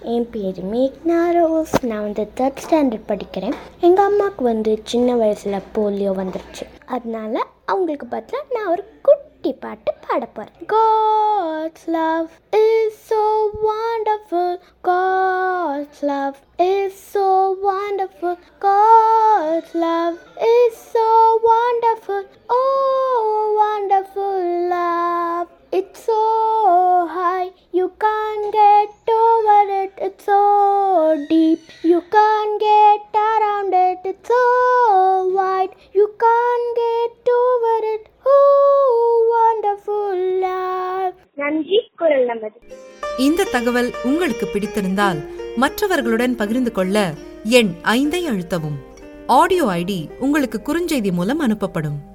என் பேர் மேக்னா ரோஸ் நான் வந்து தேர்ட் ஸ்டாண்டர்ட் படிக்கிறேன் எங்கள் அம்மாவுக்கு வந்து சின்ன வயசில் போலியோ வந்துருச்சு அதனால அவங்களுக்கு பதிலாக நான் ஒரு குட்டி பாட்டு பாட போகிறேன் God's love is so wonderful God's love is so wonderful God's love is so wonderful Oh wonderful love It's so high, you can't get over it. It's so deep, you can't get around it. It's so wide, you can't get over it. Oh, wonderful love. நன்றி குரல் நமது இந்த தகவல் உங்களுக்கு பிடித்திருந்தால் மற்றவர்களுடன் பகிர்ந்து கொள்ள எண் ஐந்தை அழுத்தவும் ஆடியோ ஐடி உங்களுக்கு குறுஞ்செய்தி மூலம் அனுப்பப்படும்